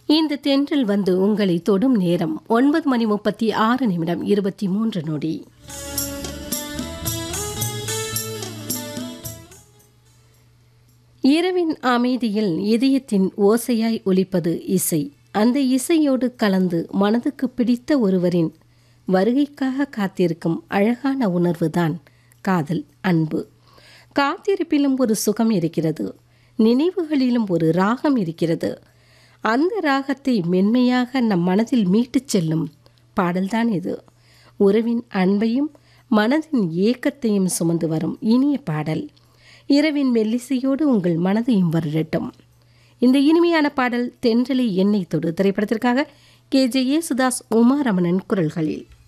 இந்த தென்றல் வந்து உங்களை தொடும் நேரம் ஒன்பது மணி முப்பத்தி ஆறு நிமிடம் இருபத்தி மூன்று நொடி இரவின் அமைதியில் இதயத்தின் ஓசையாய் ஒலிப்பது இசை அந்த இசையோடு கலந்து மனதுக்கு பிடித்த ஒருவரின் வருகைக்காக காத்திருக்கும் அழகான உணர்வுதான் காதல் அன்பு காத்திருப்பிலும் ஒரு சுகம் இருக்கிறது நினைவுகளிலும் ஒரு ராகம் இருக்கிறது அந்த ராகத்தை மென்மையாக நம் மனதில் மீட்டுச் செல்லும் பாடல்தான் இது உறவின் அன்பையும் மனதின் ஏக்கத்தையும் சுமந்து வரும் இனிய பாடல் இரவின் மெல்லிசையோடு உங்கள் மனதையும் வருடட்டும் இந்த இனிமையான பாடல் தென்றலை எண்ணெய் தொடு திரைப்படத்திற்காக கே ஜே யேசுதாஸ் உமாரமணன் குரல்களில்